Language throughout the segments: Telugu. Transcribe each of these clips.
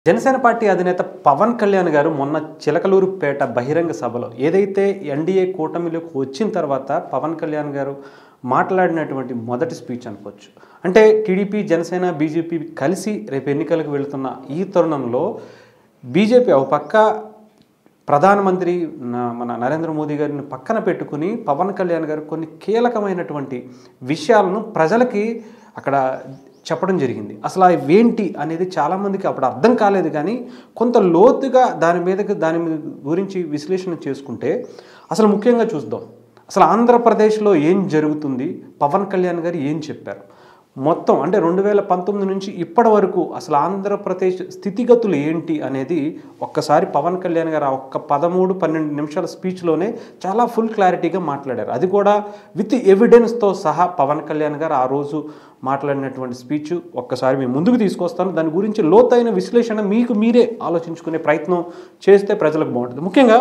జనసేన పార్టీ అధినేత పవన్ కళ్యాణ్ గారు మొన్న చిలకలూరుపేట బహిరంగ సభలో ఏదైతే ఎన్డీఏ కూటమిలోకి వచ్చిన తర్వాత పవన్ కళ్యాణ్ గారు మాట్లాడినటువంటి మొదటి స్పీచ్ అనుకోవచ్చు అంటే టీడీపీ జనసేన బీజేపీ కలిసి రేపు ఎన్నికలకు వెళుతున్న ఈ తరుణంలో బీజేపీ ఒక పక్క ప్రధానమంత్రి న- మన నరేంద్ర మోదీ గారిని పక్కన పెట్టుకుని పవన్ కళ్యాణ్ గారు కొన్ని కీలకమైనటువంటి విషయాలను ప్రజలకి అక్కడ చెప్పడం జరిగింది అసలు అవి ఏంటి అనేది చాలామందికి అప్పుడు అర్థం కాలేదు కానీ కొంత లోతుగా దాని మీదకి దాని మీద గురించి విశ్లేషణ చేసుకుంటే అసలు ముఖ్యంగా చూద్దాం అసలు ఆంధ్రప్రదేశ్లో ఏం జరుగుతుంది పవన్ కళ్యాణ్ గారు ఏం చెప్పారు మొత్తం అంటే రెండు వేల పంతొమ్మిది నుంచి ఇప్పటి వరకు అసలు ఆంధ్రప్రదేశ్ స్థితిగతులు ఏంటి అనేది ఒక్కసారి పవన్ కళ్యాణ్ గారు ఆ ఒక్క పదమూడు పన్నెండు నిమిషాల స్పీచ్లోనే చాలా ఫుల్ క్లారిటీగా మాట్లాడారు అది కూడా విత్ ఎవిడెన్స్తో సహా పవన్ కళ్యాణ్ గారు ఆ రోజు మాట్లాడినటువంటి స్పీచ్ ఒక్కసారి మేము ముందుకు తీసుకొస్తాను దాని గురించి లోతైన విశ్లేషణ మీకు మీరే ఆలోచించుకునే ప్రయత్నం చేస్తే ప్రజలకు బాగుంటుంది ముఖ్యంగా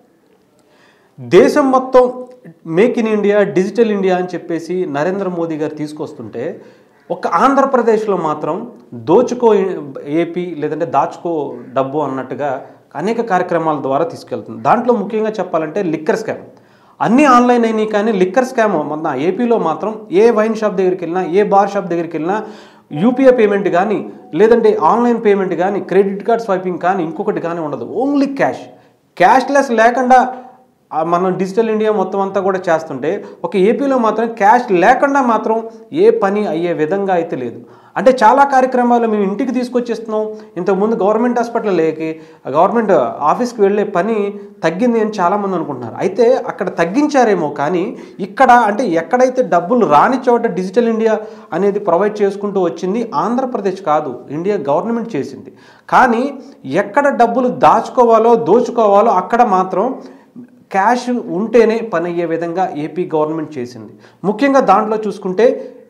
దేశం మొత్తం make in India digital India అని చెప్పేసి నరేంద్ర మోదీ గారు తీసుకొస్తుంటే ఒక ఆంధ్రప్రదేశ్లో మాత్రం దోచుకో ఏపీ లేదంటే దాచుకో డబ్బు అన్నట్టుగా అనేక కార్యక్రమాల ద్వారా తీసుకెళ్తుంది దాంట్లో ముఖ్యంగా చెప్పాలంటే లిక్కర్ స్కామ్ అన్నీ ఆన్లైన్ అయినాయి కానీ లిక్కర్ స్కామ్ మొన్న ఏపీలో మాత్రం ఏ వైన్ షాప్ దగ్గరికి వెళ్ళినా ఏ బార్ షాప్ దగ్గరికి వెళ్ళినా యూపీఐ పేమెంట్ కానీ లేదంటే ఆన్లైన్ పేమెంట్ కానీ క్రెడిట్ కార్డ్ స్వైపింగ్ కానీ ఇంకొకటి కానీ ఉండదు ఓన్లీ క్యాష్ క్యాష్లెస్ లేకుండా ఆ మనం డిజిటల్ ఇండియా మొత్తం అంతా కూడా చేస్తుంటే ఒక ఏపీలో మాత్రం క్యాష్ లేకుండా మాత్రం ఏ పని అయ్యే విధంగా అయితే లేదు అంటే చాలా కార్యక్రమాలు మేము ఇంటికి తీసుకొచ్చేస్తున్నాం ఇంతకుముందు గవర్నమెంట్ హాస్పిటల్ లేకి గవర్నమెంట్ ఆఫీస్కి వెళ్ళే పని తగ్గింది అని చాలామంది అనుకుంటున్నారు అయితే అక్కడ తగ్గించారేమో కానీ ఇక్కడ అంటే ఎక్కడైతే డబ్బులు రాని చోట డిజిటల్ ఇండియా అనేది ప్రొవైడ్ చేసుకుంటూ వచ్చింది ఆంధ్రప్రదేశ్ కాదు ఇండియా గవర్నమెంట్ చేసింది కానీ ఎక్కడ డబ్బులు దాచుకోవాలో దోచుకోవాలో అక్కడ మాత్రం క్యాష్ ఉంటేనే పని అయ్యే విధంగా ఏపీ గవర్నమెంట్ చేసింది ముఖ్యంగా దాంట్లో చూసుకుంటే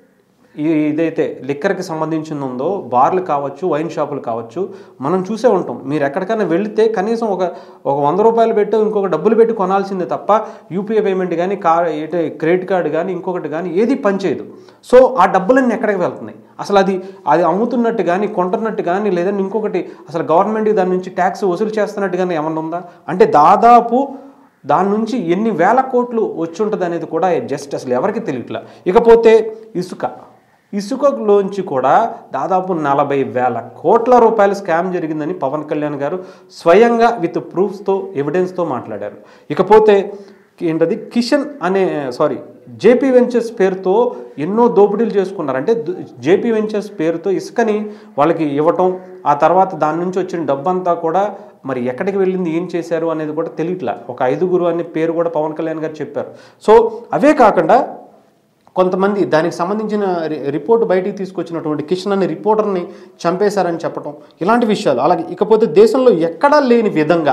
ఈ ఇదైతే లిక్కర్కి సంబంధించింది ఉందో బార్లు కావచ్చు వైన్ షాపులు కావచ్చు మనం చూసే ఉంటాం మీరు ఎక్కడికైనా వెళితే కనీసం ఒక ఒక వంద రూపాయలు పెట్టి ఇంకొక డబ్బులు పెట్టి కొనాల్సిందే తప్ప యూపీఐ పేమెంట్ కానీ కా ఏంటి క్రెడిట్ కార్డు కానీ ఇంకొకటి కానీ ఏది పనిచేయదు సో ఆ డబ్బులన్నీ ఎక్కడికి వెళ్తున్నాయి అసలు అది అది అమ్ముతున్నట్టు కానీ కొంటున్నట్టు కానీ లేదంటే ఇంకొకటి అసలు గవర్నమెంట్ దాని నుంచి ట్యాక్స్ వసూలు చేస్తున్నట్టు కానీ ఏమన్నా ఉందా అంటే దాదాపు దాని నుంచి ఎన్ని వేల కోట్లు వచ్చి ఉంటుంది అనేది కూడా జస్ట్ అసలు ఎవరికి తెలియట్లా ఇకపోతే ఇసుక ఇసుకలోంచి కూడా దాదాపు నలభై వేల కోట్ల రూపాయల స్కామ్ జరిగిందని పవన్ కళ్యాణ్ గారు స్వయంగా విత్ ప్రూఫ్స్తో ఎవిడెన్స్తో మాట్లాడారు ఇకపోతే ఏంటది కిషన్ అనే సారీ జేపీ వెంచర్స్ పేరుతో ఎన్నో దోపిడీలు చేసుకున్నారు అంటే జేపీ వెంచర్స్ పేరుతో ఇసుకని వాళ్ళకి ఇవ్వటం ఆ తర్వాత దాని నుంచి వచ్చిన డబ్బంతా కూడా మరి ఎక్కడికి వెళ్ళింది ఏం చేశారు అనేది కూడా తెలియట్లా ఒక ఐదుగురు అనే పేరు కూడా పవన్ కళ్యాణ్ గారు చెప్పారు సో అవే కాకుండా కొంతమంది దానికి సంబంధించిన రి- రిపోర్ట్ బయటికి తీసుకొచ్చినటువంటి కిషన్ అనే రిపోర్టర్ని చంపేశారని చెప్పడం ఇలాంటి విషయాలు అలాగే ఇకపోతే దేశంలో ఎక్కడా లేని విధంగా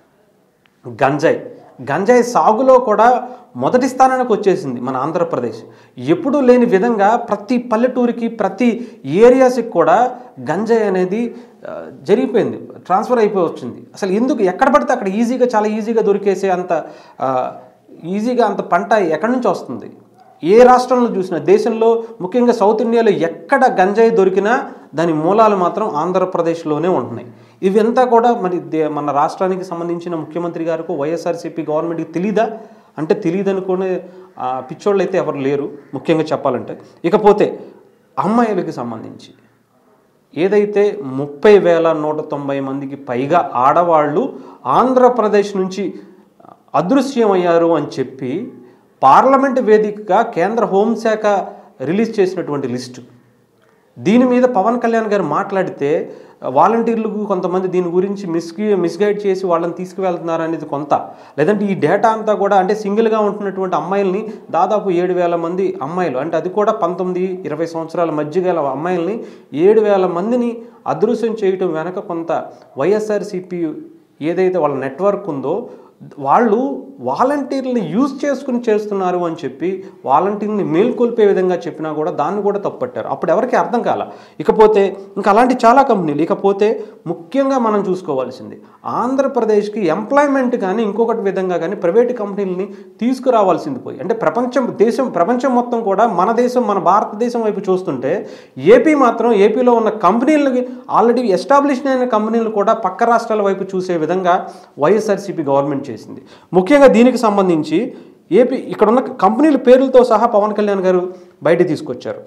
గంజాయి గంజాయి సాగులో కూడా మొదటి స్థానానికి వచ్చేసింది మన ఆంధ్రప్రదేశ్ ఎప్పుడూ లేని విధంగా ప్రతి పల్లెటూరికి ప్రతి ఏరియాస్కి కూడా గంజాయి అనేది ఆ, జరిగిపోయింది ట్రాన్స్ఫర్ అయిపోయి వచ్చింది అసలు ఎందుకు ఎక్కడ పడితే అక్కడ ఈజీగా చాలా ఈజీగా దొరికేసే అంత ఆ, ఈజీగా అంత పంట ఎక్కడి నుంచి వస్తుంది ఏ రాష్ట్రంలో చూసినా దేశంలో ముఖ్యంగా సౌత్ ఇండియాలో ఎక్కడ గంజాయి దొరికినా దాని మూలాలు మాత్రం ఆంధ్రప్రదేశ్లోనే ఉంటున్నాయి ఇవంతా కూడా మరి దే- మన రాష్ట్రానికి సంబంధించిన ముఖ్యమంత్రి గారికి వైఎస్ఆర్సీపీ గవర్నమెంట్కి తెలీదా అంటే తెలియదనుకునే ఆ, పిచ్చోళ్ళు అయితే ఎవరు లేరు ముఖ్యంగా చెప్పాలంటే ఇకపోతే అమ్మాయిలకి సంబంధించి ఏదైతే ముప్పై వేల నూట తొంభై మందికి పైగా ఆడవాళ్ళు ఆంధ్రప్రదేశ్ నుంచి అదృశ్యమయ్యారు అని చెప్పి పార్లమెంట్ వేదికగా కేంద్ర హోంశాఖ రిలీజ్ చేసినటువంటి లిస్టు దీని మీద పవన్ కళ్యాణ్ గారు మాట్లాడితే వాలంటీర్లకు కొంతమంది దీని గురించి మిస్గి మిస్గైడ్ చేసి వాళ్ళని తీసుకువెళ్తున్నారు అనేది కొంత లేదంటే ఈ డేటా అంతా కూడా అంటే సింగిల్గా ఉంటున్నటువంటి అమ్మాయిల్ని దాదాపు ఏడు వేల మంది అమ్మాయిలు అంటే అది కూడా పంతొమ్మిది ఇరవై సంవత్సరాల మధ్య గల అమ్మాయిల్ని ఏడు వేల మందిని అదృశ్యం చేయటం వెనక కొంత వైఎస్ఆర్సీపీ ఏదైతే వాళ్ళ నెట్వర్క్ ఉందో వాళ్ళు వాలంటీర్ని యూజ్ చేసుకుని చేస్తున్నారు అని చెప్పి వాలంటీర్ని మేల్కొల్పే విధంగా చెప్పినా కూడా దాన్ని కూడా తప్పట్టారు అప్పుడు ఎవరికి అర్థం కాల ఇకపోతే ఇంకా అలాంటి చాలా కంపెనీలు ఇకపోతే ముఖ్యంగా మనం చూసుకోవాల్సింది ఆంధ్రప్రదేశ్కి ఎంప్లాయ్మెంట్ కానీ ఇంకొకటి విధంగా కానీ ప్రైవేట్ కంపెనీలని తీసుకురావాల్సింది పోయి అంటే ప్రపంచం దేశం ప్రపంచం మొత్తం కూడా మన దేశం మన భారతదేశం వైపు చూస్తుంటే ఏపీ మాత్రం ఏపీలో ఉన్న కంపెనీలకి ఆల్రెడీ ఎస్టాబ్లిష్ అయిన కంపెనీలు కూడా పక్క రాష్ట్రాల వైపు చూసే విధంగా వైఎస్ఆర్సీపీ గవర్నమెంట్ చేసింది ముఖ్యంగా దీనికి సంబంధించి ఏపీ ఇక్కడ ఉన్న కంపెనీల పేర్లతో సహా పవన్ కళ్యాణ్ గారు బయట తీసుకొచ్చారు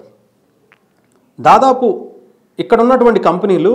దాదాపు ఇక్కడ ఉన్నటువంటి కంపెనీలు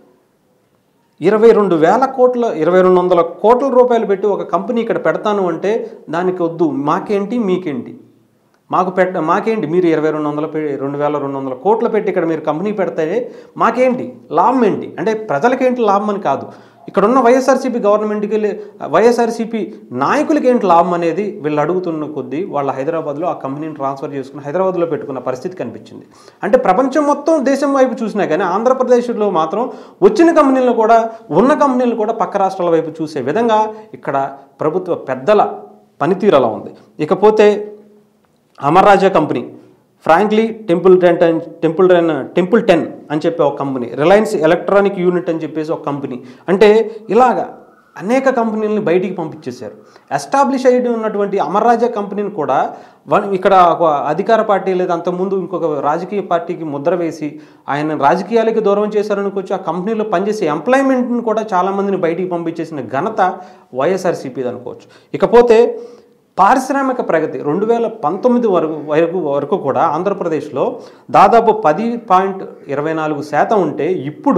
ఇరవై రెండు వేల కోట్ల ఇరవై రెండు వందల కోట్ల రూపాయలు పెట్టి ఒక కంపెనీ ఇక్కడ పెడతాను అంటే దానికి వద్దు మాకేంటి మీకేంటి మాకు పెట్ట మాకేంటి మీరు ఇరవై రెండు వందల పె రెండు వేల రెండు వందల కోట్లు పెట్టి ఇక్కడ మీరు కంపెనీ పెడితే మాకేంటి లాభం ఏంటి అంటే ప్రజలకేంటి లాభం అని కాదు ఇక్కడ ఉన్న వైఎస్ఆర్సీపీ గవర్నమెంట్కి వెళ్ళి వైఎస్ఆర్సీపీ నాయకులకి ఏంటి లాభం అనేది వీళ్ళు అడుగుతున్న కొద్దీ వాళ్ళ హైదరాబాద్లో ఆ కంపెనీని ట్రాన్స్ఫర్ చేసుకుని హైదరాబాద్లో పెట్టుకున్న పరిస్థితి కనిపించింది అంటే ప్రపంచం మొత్తం దేశం వైపు చూసినా కానీ ఆంధ్రప్రదేశ్లో మాత్రం వచ్చిన కంపెనీలను కూడా ఉన్న కంపెనీలు కూడా పక్క రాష్ట్రాల వైపు చూసే విధంగా ఇక్కడ ప్రభుత్వ పెద్దల పనితీరు అలా ఉంది ఇకపోతే Amar Raja company frankly temple ten temple ten temple ten అని చెప్పి ఒక కంపెనీ రిలయన్స్ ఎలక్ట్రానిక్ యూనిట్ అని చెప్పేసి ఒక కంపెనీ అంటే ఇలాగా అనేక కంపెనీలని బయటికి పంపించేశారు ఎస్టాబ్లిష్ అయ్యి ఉన్నటువంటి అమర్ రాజా కంపెనీని కూడా వన్ ఇక్కడ ఒక అధికార పార్టీ లేదా అంతకుముందు ఇంకొక రాజకీయ పార్టీకి ముద్ర వేసి ఆయన రాజకీయాలకి దూరం చేశారనుకోవచ్చు ఆ కంపెనీలో పనిచేసే ఎంప్లాయ్మెంట్ని కూడా చాలామందిని బయటికి పంపించేసిన ఘనత వైఎస్ఆర్సీపీది అనుకోవచ్చు ఇకపోతే పారిశ్రామిక ప్రగతి రెండు వేల పంతొమ్మిది వరకు వరకు వరకు కూడా ఆంధ్రప్రదేశ్లో దాదాపు పది పాయింట్ ఇరవై నాలుగు శాతం ఉంటే ఇప్పుడు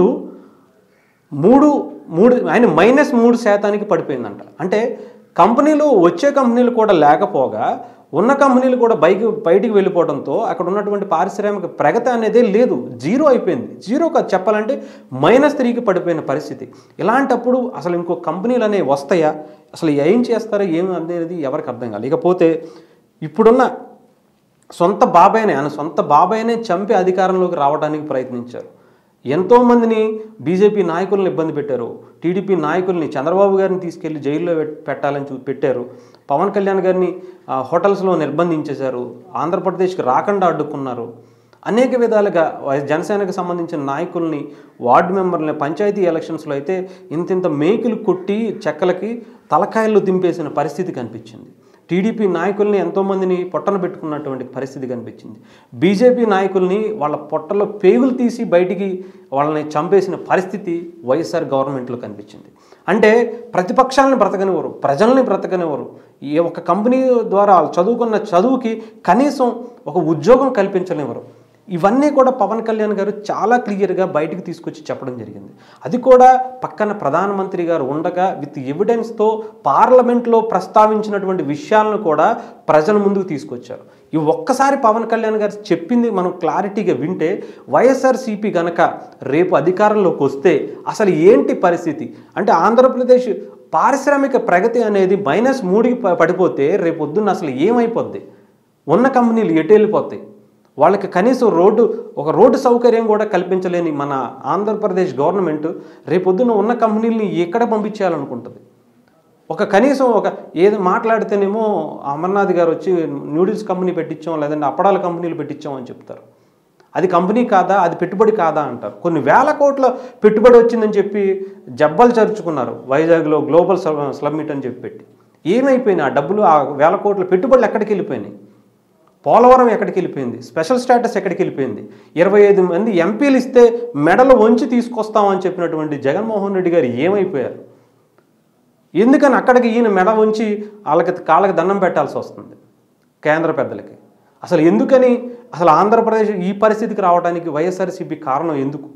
మూడు మూడు ఆయన మైనస్ మూడు శాతానికి పడిపోయిందంట అంటే కంపెనీలు వచ్చే కంపెనీలు కూడా లేకపోగా ఉన్న కంపెనీలు కూడా బైక్ బయటికి వెళ్ళిపోవడంతో అక్కడ ఉన్నటువంటి పారిశ్రామిక ప్రగతి అనేది లేదు జీరో అయిపోయింది జీరో కాదు చెప్పాలంటే మైనస్ త్రీకి పడిపోయిన పరిస్థితి ఇలాంటప్పుడు అసలు ఇంకో కంపెనీలు అనేవి వస్తాయా అసలు ఏం చేస్తారో ఏం అనేది ఎవరికి అర్థం కాదు ఇకపోతే ఇప్పుడున్న సొంత బాబాయ్నే ఆయన సొంత బాబాయ్నే చంపి అధికారంలోకి రావడానికి ప్రయత్నించారు ఎంతోమందిని బీజేపీ నాయకులను ఇబ్బంది పెట్టారు టీడీపీ నాయకుల్ని చంద్రబాబు గారిని తీసుకెళ్లి జైల్లో పెట్- పెట్టాలని చూ పెట్టారు పవన్ కళ్యాణ్ గారిని ఆ, హోటల్స్లో నిర్బంధించేశారు ఆంధ్రప్రదేశ్కి రాకుండా అడ్డుకున్నారు అనేక విధాలుగా వై- జనసేనకు సంబంధించిన నాయకుల్ని వార్డు మెంబర్లని పంచాయతీ ఎలక్షన్స్లో అయితే ఇంతింత మేకులు కొట్టి చెక్కలకి తలకాయలు దింపేసిన పరిస్థితి కనిపించింది టీడీపీ నాయకుల్ని ఎంతోమందిని పొట్టన పెట్టుకున్నటువంటి పరిస్థితి కనిపించింది బీజేపీ నాయకుల్ని వాళ్ళ పొట్టలో పేగులు తీసి బయటికి వాళ్ళని చంపేసిన పరిస్థితి వైఎస్ఆర్ గవర్నమెంట్లో కనిపించింది అంటే ప్రతిపక్షాలను బ్రతకనివ్వరు ప్రజల్ని బ్రతకనివ్వరు ఏ ఒక కంపెనీ ద్వారా వాళ్ళు చదువుకున్న చదువుకి కనీసం ఒక ఉద్యోగం కల్పించనివ్వరు ఇవన్నీ కూడా పవన్ కళ్యాణ్ గారు చాలా క్లియర్గా బయటికి తీసుకొచ్చి చెప్పడం జరిగింది అది కూడా పక్కన ప్రధానమంత్రి గారు ఉండగా విత్ ఎవిడెన్స్తో పార్లమెంట్లో ప్రస్తావించినటువంటి విషయాలను కూడా ప్రజల ముందుకు తీసుకొచ్చారు ఈ ఒక్కసారి పవన్ కళ్యాణ్ గారు చెప్పింది మనం క్లారిటీగా వింటే వైఎస్ఆర్సీపీ గనక రేపు అధికారంలోకి వస్తే అసలు ఏంటి పరిస్థితి అంటే ఆంధ్రప్రదేశ్ పారిశ్రామిక ప్రగతి అనేది మైనస్ మూడుకి ప- పడిపోతే రేపు పొద్దున్న అసలు ఏమైపోద్ది ఉన్న కంపెనీలు ఎటు వెళ్ళిపోతాయి వాళ్ళకి కనీసం రోడ్డు ఒక రోడ్డు సౌకర్యం కూడా కల్పించలేని మన ఆంధ్రప్రదేశ్ గవర్నమెంట్ రేపొద్దున ఉన్న కంపెనీలని ఎక్కడ పంపించేయాలనుకుంటుంది ఒక కనీసం ఒక ఏదో మాట్లాడితేనేమో అమర్నాథ్ గారు వచ్చి నూడిల్స్ కంపెనీ పెట్టించాం లేదంటే అప్పడాల కంపెనీలు పెట్టించాం అని చెప్తారు అది కంపెనీ కాదా అది పెట్టుబడి కాదా అంటారు కొన్ని వేల కోట్ల పెట్టుబడి వచ్చిందని చెప్పి జబ్బలు చరుచుకున్నారు వైజాగ్లో గ్లోబల్ స్లమ్మిట్ అని చెప్పి పెట్టి ఏమైపోయినాయి ఆ డబ్బులు ఆ వేల కోట్ల పెట్టుబడులు ఎక్కడికి వెళ్ళిపోయినాయి పోలవరం ఎక్కడికి వెళ్ళిపోయింది స్పెషల్ స్టేటస్ ఎక్కడికి వెళ్ళిపోయింది ఇరవై ఐదు మంది ఎంపీలు ఇస్తే మెడలు వంచి తీసుకొస్తామని చెప్పినటువంటి జగన్మోహన్ రెడ్డి గారు ఏమైపోయారు ఎందుకని అక్కడికి ఈయన మెడ ఉంచి వాళ్ళకి కాళ్ళకి దండం పెట్టాల్సి వస్తుంది కేంద్ర పెద్దలకి అసలు ఎందుకని అసలు ఆంధ్రప్రదేశ్ ఈ పరిస్థితికి రావడానికి వైఎస్ఆర్సీపీ కారణం ఎందుకు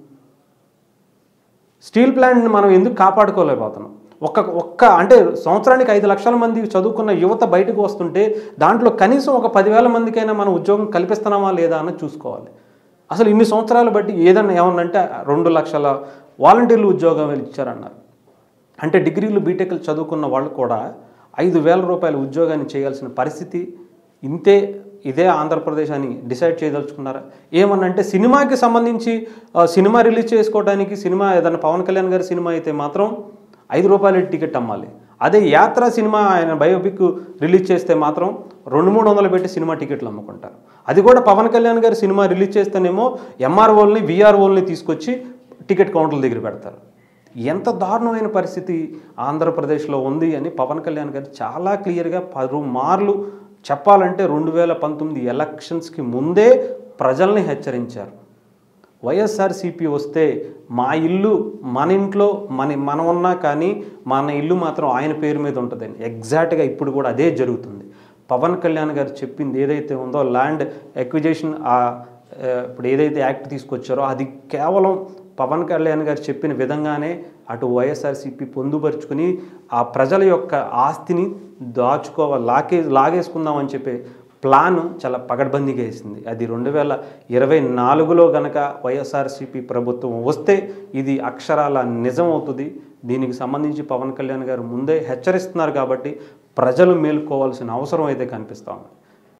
స్టీల్ ప్లాంట్ని మనం ఎందుకు కాపాడుకోలేకపోతున్నాం ఒక్క ఒక్క అంటే సంవత్సరానికి ఐదు లక్షల మంది చదువుకున్న యువత బయటకు వస్తుంటే దాంట్లో కనీసం ఒక పదివేల మందికైనా మనం ఉద్యోగం కల్పిస్తున్నామా లేదా అన్నది చూసుకోవాలి అసలు ఇన్ని సంవత్సరాలు బట్టి ఏదన్నా ఏమన్నంటే రెండు లక్షల వాలంటీర్లు ఉద్యోగం ఇచ్చారన్నారు అంటే డిగ్రీలు బీటెక్లు చదువుకున్న వాళ్ళు కూడా ఐదు వేల రూపాయల ఉద్యోగాన్ని చేయాల్సిన పరిస్థితి ఇంతే ఇదే ఆంధ్రప్రదేశ్ అని డిసైడ్ చేయదలుచుకున్నారా ఏమనంటే సినిమాకి సంబంధించి ఆ, సినిమా రిలీజ్ చేసుకోవడానికి సినిమా ఏదైనా పవన్ కళ్యాణ్ గారి సినిమా అయితే మాత్రం ఐదు రూపాయల టికెట్ అమ్మాలి అదే యాత్ర సినిమా ఆయన బయోపిక్ రిలీజ్ చేస్తే మాత్రం రెండు మూడు వందలు పెట్టి సినిమా టికెట్లు అమ్ముకుంటారు అది కూడా పవన్ కళ్యాణ్ గారి సినిమా రిలీజ్ చేస్తేనేమో ఎంఆర్ఓల్ని విఆర్ఓల్ని తీసుకొచ్చి టికెట్ కౌంటర్ల దగ్గర పెడతారు ఎంత దారుణమైన పరిస్థితి ఆంధ్రప్రదేశ్లో ఉంది అని పవన్ కళ్యాణ్ గారు చాలా క్లియర్గా పలుమార్లు చెప్పాలంటే రెండు వేల పంతొమ్మిది ఎలక్షన్స్కి ముందే ప్రజల్ని హెచ్చరించారు వైఎస్ఆర్సీపీ వస్తే మా ఇల్లు మన ఇంట్లో మన మనం ఉన్నా కానీ మన ఇల్లు మాత్రం ఆయన పేరు మీద ఉంటుందని ఎగ్జాక్ట్గా ఇప్పుడు కూడా అదే జరుగుతుంది పవన్ కళ్యాణ్ గారు చెప్పింది ఏదైతే ఉందో ల్యాండ్ ఎక్విజేషన్ ఇప్పుడు ఏదైతే యాక్ట్ తీసుకొచ్చారో అది కేవలం పవన్ కళ్యాణ్ గారు చెప్పిన విధంగానే అటు వైఎస్ఆర్సీపీ పొందుపరుచుకుని ఆ ప్రజల యొక్క ఆస్తిని దాచుకోవాలి లాగే లాగేసుకుందామని చెప్పి ప్లాన్ చాలా పగడ్బందీగా వేసింది అది రెండు వేల ఇరవై నాలుగులో గనక వైఎస్ఆర్సీపీ ప్రభుత్వం వస్తే ఇది అక్షరాల నిజం అవుతుంది దీనికి సంబంధించి పవన్ కళ్యాణ్ గారు ముందే హెచ్చరిస్తున్నారు కాబట్టి ప్రజలు మేల్కోవాల్సిన అవసరం అయితే కనిపిస్తూ ఉంది